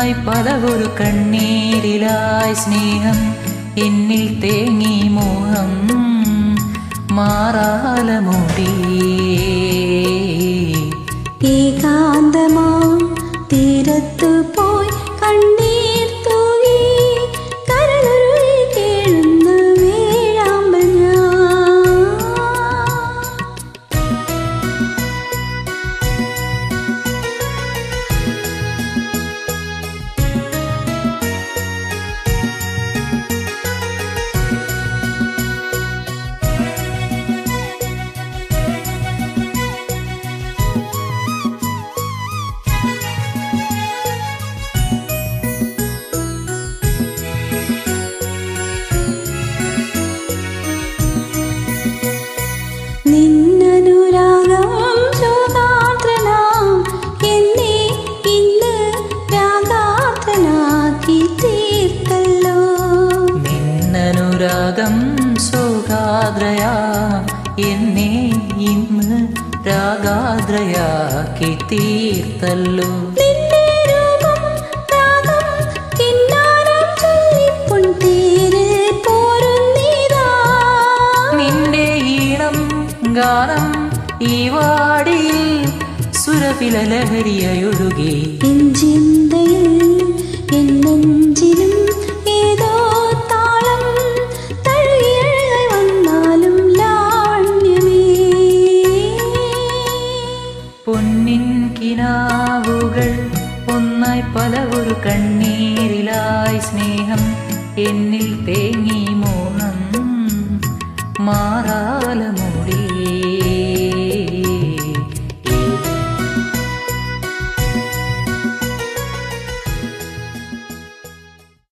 ഒന്നായി പല ഒരു കണ്ണീരിലായി സ്നേഹം എന്നിൽ തേങ്ങി മോഹം മാറാലമുടി ഏകാന്തമാം തീരത്തു പോയി കണ്ണീർ തൂകി കരളുരുകി കേഴുന്ന വേഴാമ്പൽ ഞാൻ നിന്നനുരാഗം ശോകാത്രനാം എന്നെ ഇന്ന് രാഗാത്രനാക്കി തീർത്തല്ലോ നിന്നനുരാഗം സുഖാദ്രയാ എന്നെ ഇന്ന് രാഗാദ്രയാക്കി തീർത്തല്ലോ നിന്റെ രൂപം രാഗം കിന്നാരം ചൊല്ലിപ്പൊൻ തേരിൽ പോരുന്നീതാ നിന്റെ ഈണം ഗാനം ഈ വാടിയിൽ സുരപിലഹരിയൊഴുകി എൻ ചിന്തയിൽ എൻ നെഞ്ചിലും ഏതോ താളം തഴുകിയഴകை വന്നാലും ലാവണ്യമേ പൊന്നിൻ കിനാവുകൾ ഒന്നായി പല ഒരു കണ്ണീരിലായി സ്നേഹം എന്നിൽ തേങ്ങി മോഹം മാറാലമോ